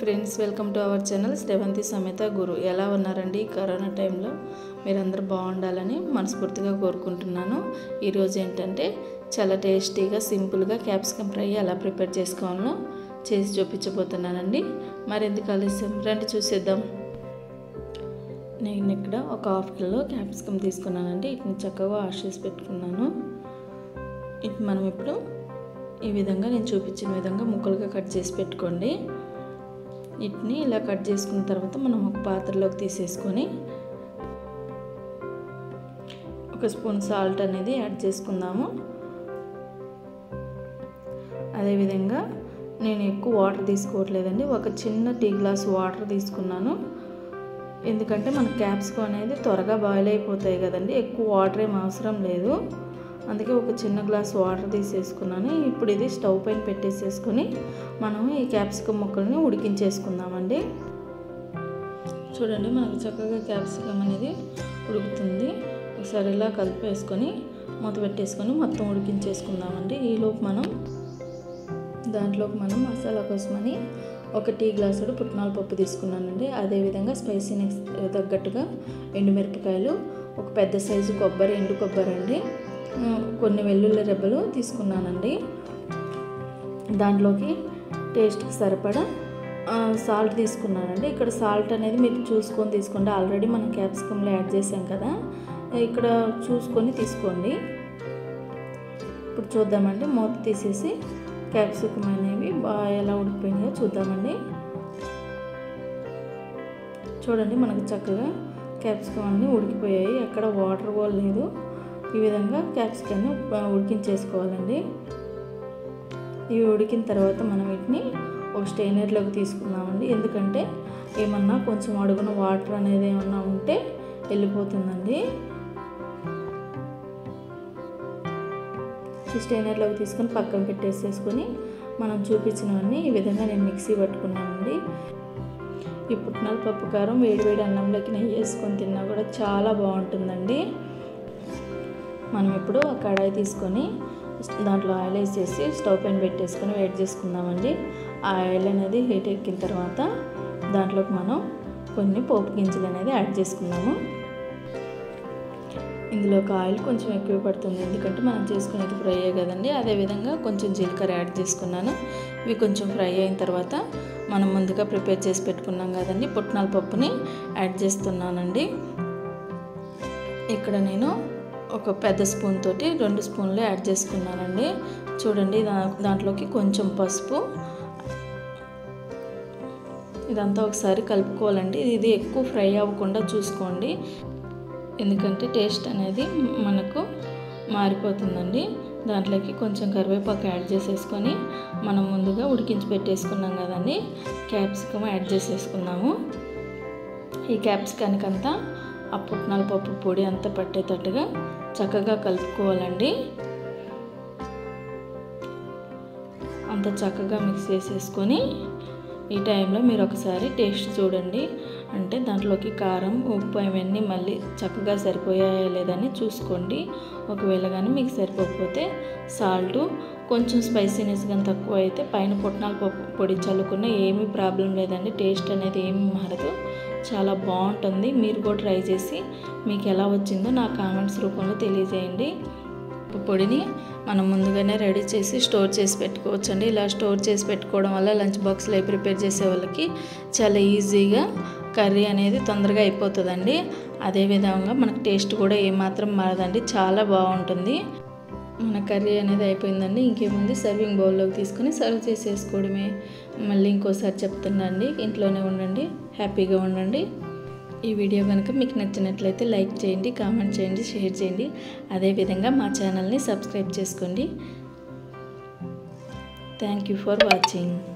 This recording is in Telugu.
friends welcome to our channel Sravanthi సమేత గురు ఎలా ఉన్నారండి ఈ కరోనా టైంలో మీరందరూ బాగుండాలని మనస్ఫూర్తిగా కోరుకుంటున్నాను ఈరోజు ఏంటంటే చాలా టేస్టీగా సింపుల్గా క్యాప్సికమ్ ఫ్రై ఎలా ప్రిపేర్ చేసుకోవాలో చేసి చూపించబోతున్నానండి మరెందుకు ఆలస్యం రండి చూసేద్దాం నేను ఇక్కడ ఒక హాఫ్ కిలో క్యాప్సికమ్ తీసుకున్నానండి వీటిని చక్కగా వాష్ చేసి పెట్టుకున్నాను ఇది మనం ఇప్పుడు ఈ విధంగా నేను చూపించిన విధంగా ముక్కలుగా కట్ చేసి పెట్టుకోండి వీటిని ఇలా కట్ చేసుకున్న తర్వాత మనం ఒక పాత్రలోకి తీసేసుకొని ఒక స్పూన్ సాల్ట్ అనేది యాడ్ చేసుకుందాము అదేవిధంగా నేను ఎక్కువ వాటర్ తీసుకోవట్లేదండి ఒక చిన్న టీ గ్లాస్ వాటర్ తీసుకున్నాను ఎందుకంటే మన క్యాప్సికం అనేది త్వరగా బాయిల్ అయిపోతాయి కదండి ఎక్కువ వాటర్ ఏం అవసరం లేదు అందుకే ఒక చిన్న గ్లాస్ వాటర్ తీసేసుకున్నాను ఇప్పుడు ఇది స్టవ్ పైన పెట్టేసేసుకొని మనం ఈ క్యాప్సికం ముక్కల్ని ఉడికించేసుకుందామండి చూడండి మనకు చక్కగా క్యాప్సికం అనేది ఉడుకుతుంది ఒకసారి ఇలా కలిపేసుకొని మూత పెట్టేసుకొని మొత్తం ఉడికించేసుకుందామండి ఈలోపు మనం దాంట్లోకి మనం మసాలా కోసమని ఒక టీ గ్లాసుడు పుట్నాల పప్పు తీసుకున్నానండి అదేవిధంగా స్పైసీనెస్ తగ్గట్టుగా ఎండుమిరపకాయలు ఒక పెద్ద సైజు కొబ్బరి ఎండు కొబ్బరి అండి కొన్ని వెల్లుల్లి రెబ్బలు తీసుకున్నానండి దాంట్లోకి టేస్ట్కి సరిపడా సాల్ట్ తీసుకున్నానండి ఇక్కడ సాల్ట్ అనేది మీరు చూసుకొని తీసుకోండి ఆల్రెడీ మనం క్యాప్సికంలో యాడ్ చేసాం కదా ఇక్కడ చూసుకొని తీసుకోండి ఇప్పుడు చూద్దామండి మూత తీసేసి క్యాప్సికమ్ అనేవి బాగా ఎలా ఉడికిపోయినాయో చూద్దామండి చూడండి మనకు చక్కగా క్యాప్సికమ్ అన్నీ ఉడికిపోయాయి ఎక్కడ వాటర్ కూడా లేదు ఈ విధంగా క్యాప్సికమ్ని ఉడికించేసుకోవాలండి ఇవి ఉడికిన తర్వాత మనం వీటిని ఒక స్టెయినర్లోకి తీసుకుందామండి ఎందుకంటే ఏమన్నా కొంచెం అడుగున వాటర్ అనేది ఏమన్నా ఉంటే వెళ్ళిపోతుందండి ఈ స్టెయినర్లోకి తీసుకొని పక్కన పెట్టేసేసుకొని మనం చూపించినవన్నీ ఈ విధంగా నేను మిక్సీ పట్టుకున్నానండి ఈ పుట్నాల పప్పు కారం వేడివేడి అన్నంలోకి నెయ్యి వేసుకొని తిన్నా కూడా చాలా బాగుంటుందండి మనం ఇప్పుడు ఒక కడాయి తీసుకొని దాంట్లో ఆయిల్ వేసేసి స్టవ్ పైన పెట్టేసుకొని వేడి చేసుకుందామండి ఆ ఆయిల్ అనేది హీట్ ఎక్కిన తర్వాత దాంట్లోకి మనం కొన్ని పోపు గింజలు అనేది యాడ్ చేసుకుందాము ఇందులోకి ఆయిల్ కొంచెం ఎక్కువ పడుతుంది ఎందుకంటే మనం చేసుకునేది ఫ్రై అయ్యే కదండి అదేవిధంగా కొంచెం జీలకర్ర యాడ్ చేసుకున్నాను ఇవి కొంచెం ఫ్రై అయిన తర్వాత మనం ముందుగా ప్రిపేర్ చేసి పెట్టుకున్నాం కదండి పుట్నాల పప్పుని యాడ్ చేస్తున్నానండి ఇక్కడ నేను ఒక పెద్ద స్పూన్ తోటి రెండు స్పూన్లు యాడ్ చేసుకున్నానండి చూడండి దా దాంట్లోకి కొంచెం పసుపు ఇదంతా ఒకసారి కలుపుకోవాలండి ఇది ఎక్కువ ఫ్రై అవ్వకుండా చూసుకోండి ఎందుకంటే టేస్ట్ అనేది మనకు మారిపోతుందండి దాంట్లోకి కొంచెం కరివేపాకు యాడ్ చేసేసుకొని మనం ముందుగా ఉడికించి పెట్టేసుకున్నాం కదండి క్యాప్సికమ్ యాడ్ చేసేసుకున్నాము ఈ క్యాప్సికానికి అంతా ఆ పుట్నాల పప్పు పొడి అంతా పట్టేటట్టుగా చక్కగా కలుపుకోవాలండి అంత చక్కగా మిక్స్ చేసేసుకొని ఈ టైంలో మీరు ఒకసారి టేస్ట్ చూడండి అంటే దాంట్లోకి కారం ఉప్పు అవన్నీ మళ్ళీ చక్కగా సరిపోయాయా లేదని చూసుకోండి ఒకవేళ కానీ మీకు సరిపోకపోతే సాల్ట్ కొంచెం స్పైసీనెస్ కానీ తక్కువ అయితే పైన పుట్నాల పప్పు పొడి చల్లుకున్న ఏమీ ప్రాబ్లం లేదండి టేస్ట్ అనేది ఏమీ మారదు చాలా బాగుంటుంది మీరు కూడా ట్రై చేసి మీకు ఎలా వచ్చిందో నా కామెంట్స్ రూపంలో తెలియజేయండి పొడిని మనం ముందుగానే రెడీ చేసి స్టోర్ చేసి పెట్టుకోవచ్చండి ఇలా స్టోర్ చేసి పెట్టుకోవడం వల్ల లంచ్ బాక్స్లో ప్రిపేర్ చేసే వాళ్ళకి చాలా ఈజీగా కర్రీ అనేది తొందరగా అయిపోతుందండి అదేవిధంగా మనకు టేస్ట్ కూడా ఏమాత్రం మారదండి చాలా బాగుంటుంది మన కర్రీ అనేది అయిపోయిందండి ఇంకేముంది సర్వింగ్ బౌల్లోకి తీసుకొని సర్వ్ చేసేసుకోవడమే మళ్ళీ ఇంకోసారి చెప్తున్నాండి ఇంట్లోనే ఉండండి హ్యాపీగా ఉండండి ఈ వీడియో కనుక మీకు నచ్చినట్లయితే లైక్ చేయండి కామెంట్ చేయండి షేర్ చేయండి అదేవిధంగా మా ఛానల్ని సబ్స్క్రైబ్ చేసుకోండి థ్యాంక్ యూ ఫర్ వాచింగ్